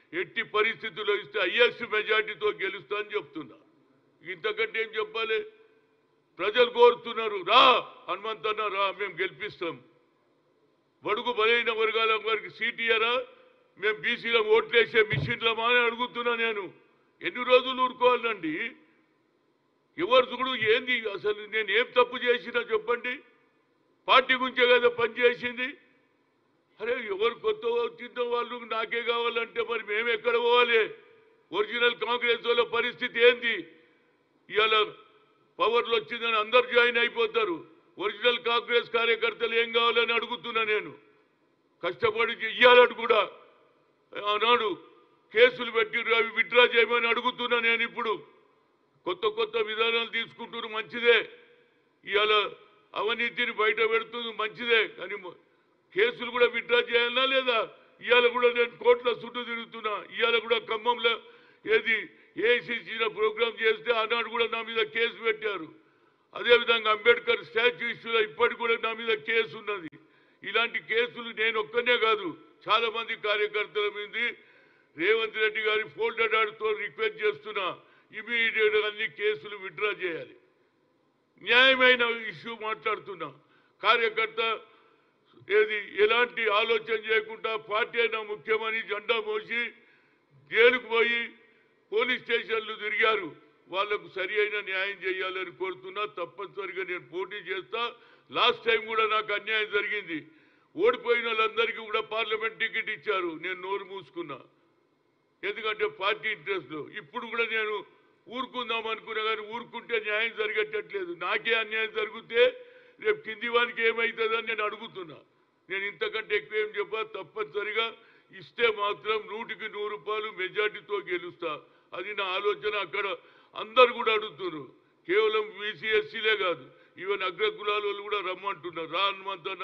ఎట్టి పరిస్థితుల్లో ఇస్తే హయ్యెస్ట్ మెజార్టీతో గెలుస్తా అని చెప్తున్నా ఇంతకంటే ఏం చెప్పాలి ప్రజలు కోరుతున్నారు రా హనుమంతన్న రా మేము గెలిపిస్తాం బడుగు బలైన వర్గాల వారికి సీట్ ఇయ్యరా మేము బీసీలో ఓట్లేసే మిషన్లమా అని అడుగుతున్నా నేను ఎన్ని రోజులు ఊరుకోవాలండి ఎవరు చూడు ఏంది అసలు నేను ఏం తప్పు చేసినా చెప్పండి పార్టీ గురించే కదా పని చేసింది అరే ఎవరు కొత్త వచ్చిందో వాళ్ళు నాకే కావాలంటే మరి మేము ఎక్కడ పోవాలి ఒరిజినల్ కాంగ్రెస్ వాళ్ళ పరిస్థితి ఏంది ఇవాళ పవర్లు వచ్చిందని అందరు జాయిన్ అయిపోతారు ఒరిజినల్ కాంగ్రెస్ కార్యకర్తలు ఏం కావాలని అడుగుతున్నా నేను కష్టపడి ఇయ్యాలని కూడా ఆనాడు కేసులు పెట్టిర్రు అవి విత్డ్రా చేయమని అడుగుతున్నా నేను ఇప్పుడు కొత్త కొత్త విధానాలు తీసుకుంటున్నారు మంచిదే ఇవాళ అవినీతిని బయట పెడుతుంది మంచిదే కానీ మ- కేసులు కూడా విత్డ్రా చేయాలా లేదా ఇవాళ కూడా నేను కోట్ల చుట్టూ తిరుగుతున్నా ఇవాళ కూడా ఖమ్మంలో ఏది ఏఐసిసిన ప్రోగ్రామ్ చేస్తే ఆనాడు కూడా నా మీద కేసు పెట్టారు అదేవిధంగా అంబేద్కర్ స్టాచ్యూ ఇష్యూలో ఇప్పటికి కూడా నా మీద కేసు ఉన్నది ఇలాంటి కేసులు నేను ఒక్కనే కాదు చాలా మంది కార్యకర్తల మీద రేవంత్ రెడ్డి గారి ఫోల్డర్ ఆడుతో రిక్వెస్ట్ చేస్తున్నా ఇమీడియట్ అన్ని కేసులు విత్డ్రా చేయాలి న్యాయమైన ఇష్యూ మాట్లాడుతున్నా కార్యకర్త ఏది ఎలాంటి ఆలోచన చేయకుండా పార్టీ అయినా ముఖ్యమని జెండా మోసి జైలుకు పోయి పోలీస్ స్టేషన్లు తిరిగారు వాళ్లకు సరి అయిన న్యాయం చేయాలని కోరుతున్నా తప్పనిసరిగా నేను పోటీ చేస్తా లాస్ట్ టైం కూడా నాకు అన్యాయం జరిగింది ఓడిపోయిన వాళ్ళందరికీ కూడా పార్లమెంట్ టికెట్ ఇచ్చారు నేను నోరు మూసుకున్నా ఎందుకంటే పార్టీ ఇంట్రెస్ట్ లో ఇప్పుడు కూడా నేను ఊరుకుందాం అనుకున్నా కానీ ఊరుకుంటే న్యాయం జరిగేటట్లేదు నాకే అన్యాయం జరిగితే రేపు కింది వానికి ఏమవుతుందని నేను అడుగుతున్నా నేను ఇంతకంటే ఎక్కువ ఏం చెప్పా తప్పనిసరిగా ఇస్తే మాత్రం నూటికి నూరు రూపాయలు మెజార్టీతో గెలుస్తా అది నా ఆలోచన అక్కడ అందరు కూడా అడుగుతున్నారు కేవలం బీసీఎస్సీలే కాదు ఈవెన్ అగ్రకులాల వాళ్ళు కూడా రమ్మంటున్నారు రా హనుమంతన్న